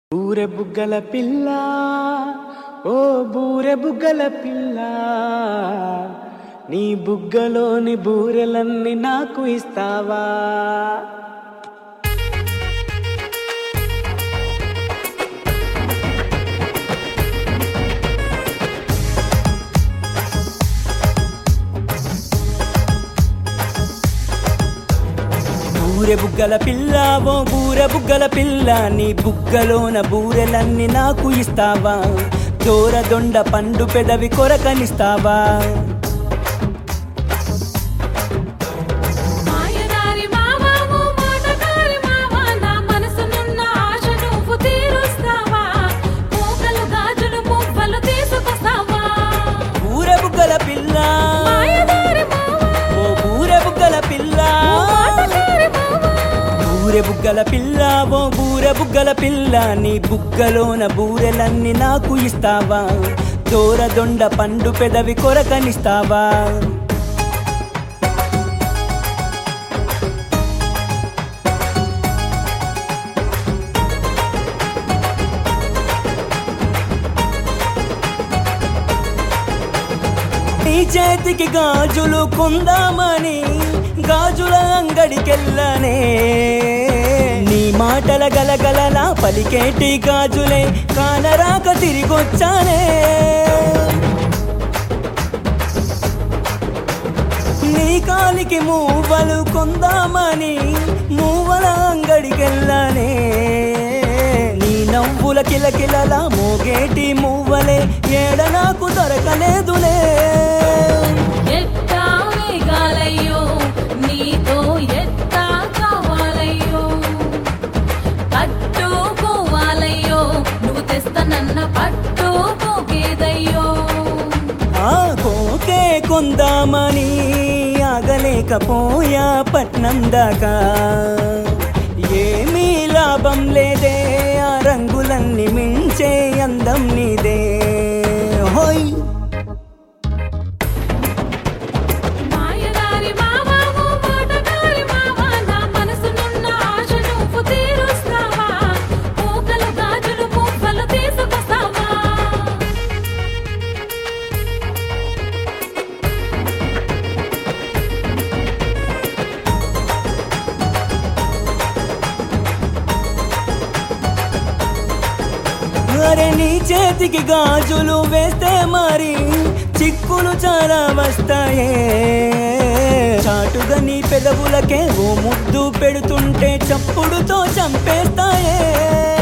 బూరె బుగ్గల పిల్ల ఓ బూరె బుగ్గల పిల్ల నీ బుగ్గలోని బూరెలన్నీ నాకు ఇస్తావా బూరె బుగ్గల పిల్ల ఓ బూరె బుగ్గల పిల్ల నీ బుగ్గలోన బూరెలన్నీ నాకు ఇస్తావా దూర దొండ పండు పెదవి కొరకనిస్తావా మాయదారి మావా ఓ మాటకారి మావా నా మనసునున్న ఆశ నువ్వు తీరుస్తావా పోకలు గాజులు మువ్వలు తీసుకొస్తావా బూరె బుగ్గల పిల్ల మాయదారి మావా ఓ బూరె బుగ్గల పిల్ల మాటకారి మావా బూరె బుగ్గల పిల్ల ఓ బూరె బుగ్గల పిల్ల నీ బుగ్గలోన బూరెలన్నీ నాకు ఇస్తావా దూర దొండ పండు పెదవి కొరకనిస్తావా నీ చేతికి గాజులు కొందామని గాజుల అంగడికెళ్ళనే నీ మాటల గలగలలా పలికేటి గాజులే కానరాక తిరిగొచ్చానే నీ కాలికి మూవలు కొందామని మూవల అంగడికెళ్ళనే నీ నవ్వుల కిలకిలలా మోగేటి మూవలే ఏడ నాకు దొరకలేదులే ఎట్టా వేగాలయ్యో నీతో ఎట్టా కావాలయ్యో పట్టుకోవాలయ్యో నువ్వు తెస్తానన్న పట్టుకోకేదయ్యో ఆ కోకే కొందామని ఆగలేకపోయా పట్నం దాకా ఏమీ లాభం లేదే ఆ రంగులన్నీ మించే అందం నీదే హోయ్ మాయదారి మావా ఓ మాటకారి మావా నా మనసునున్న ఆశ నువ్వు తీరుస్తావా పోకలు గాజులు మువ్వలు తీసుకొస్తావా అరే నీ చేతికి గాజులు వేస్తే మరి చిక్కులు చాలా వస్తాయే చాటుగా నీ పెదవులకే ఓ ముద్దు పెడుతుంటే చప్పుడుతో చంపేస్తాయే